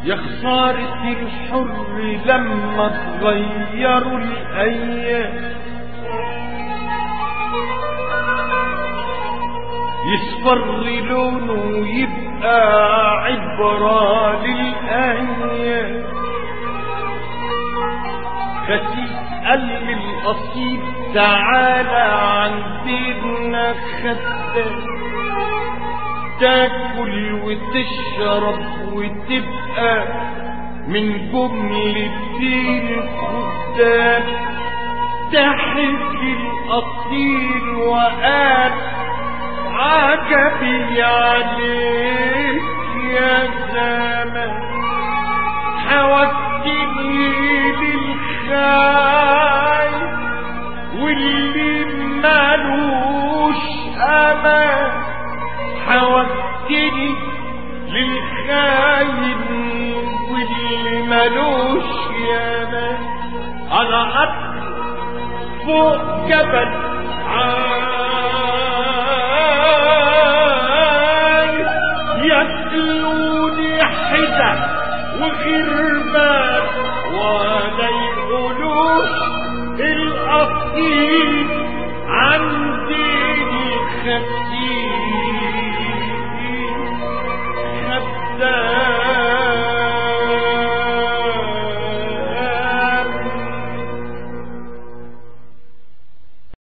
يا خسارة الحر لما تغيروا الأيام يصفر لونه ويبقى عبرة للأيام خسيس قال للأصيل تعالى عندنا خدام تاكل وتشرب وتبقى من جملة الخدام ضحك الأصيل وقال عجبي عليك يا زمان حوجتني للخاي واللي مالوش امان حوجتني للخاين واللي مالوش يامان انا قد فوق جبل عاي ياكلوني حزن وغربان ولا يقولوش الأصيل عندي خسي